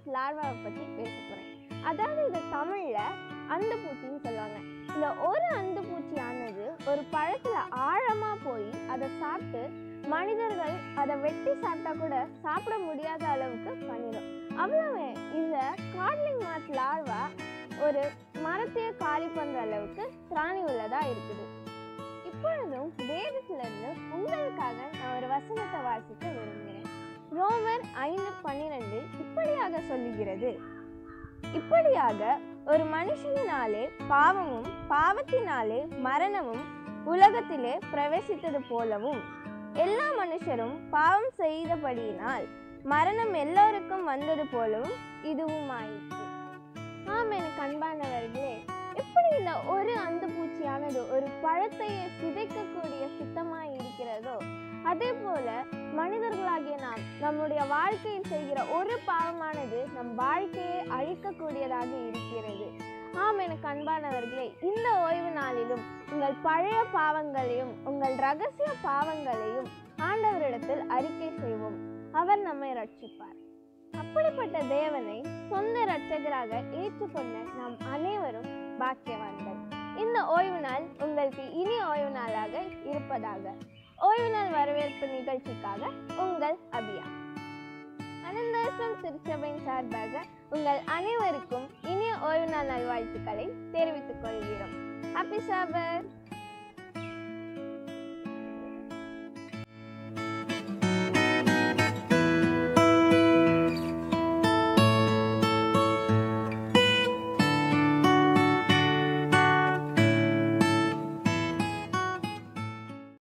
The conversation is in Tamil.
லார்வாவை பற்றி பேச போகிறேன் அதாவது இது தமிழில் அந்து பூச்சின்னு சொல்லுவாங்க இந்த ஒரு அந்து பூச்சியானது ஒரு பழத்தில் ஆழமாக போய் அதை சாப்பிட்டு மனிதர்கள் அதை வெட்டி சாப்பிட்டா கூட சாப்பிட முடியாத அளவுக்கு பண்ணிடும் அவ்வளவு இந்த காட்லிங் மாட் லார்வா ஒரு மரத்தையே காலி பண்ணுற அளவுக்கு திராணி உள்ளதாக இருக்குது இப்பொழுதும் வேதத்திலிருந்து உங்களுக்காக நான் ஒரு வசனத்தை வாசிக்க விரும்புகிறேன் ரோமர் ஐந்து பன்னிரண்டு இப்படியாக சொல்லுகிறது இப்படியாக ஒரு மனுஷனினாலே பாவமும் பாவத்தினாலே மரணமும் உலகத்திலே பிரவேசித்தது போலவும் எல்லா மனுஷரும் பாவம் செய்தபடியினால் மரணம் எல்லோருக்கும் வந்தது போலவும் இதுவும் ஆயிற்று ஆம் எனக்கு அன்பானவர்களே எப்படி இந்த ஒரு அந்து பூச்சியானது ஒரு பழத்தையே சிதைக்கக்கூடிய சித்தமாய் இருக்கிறதோ அதே போல மனிதர்களாகிய நாம் நம்முடைய வாழ்க்கையில் செய்கிற ஒரு பாவமானது நம் வாழ்க்கையை அழிக்கக்கூடியதாக இருக்கிறது ஆம் எனக்கு அன்பானவர்களே இந்த ஓய்வு நாளிலும் உங்கள் பழைய பாவங்களையும் உங்கள் ரகசிய பாவங்களையும் ஆண்டவரிடத்தில் அறிக்கை செய்வோம் அவர் நம்மை ரட்சிப்பார் அப்படிப்பட்ட தேவனை சொந்த இரட்சகராக ஏற்றுக்கொண்ட நாம் அனைவரும் பாக்கியவான்கள் இந்த ஓய்வு நாள் உங்களுக்கு இனி ஓய்வு நாளாக இருப்பதாக ஓய்வு நாள் வரவேற்பு நிகழ்ச்சிக்காக உங்கள் அபியா அனந்தாசம் திருச்சபையின் சார்பாக உங்கள் அனைவருக்கும் இனிய ஓய்வு நாள் நல்வாழ்த்துக்களை தெரிவித்துக் கொள்கிறோம் ஹாப்பி சாபர்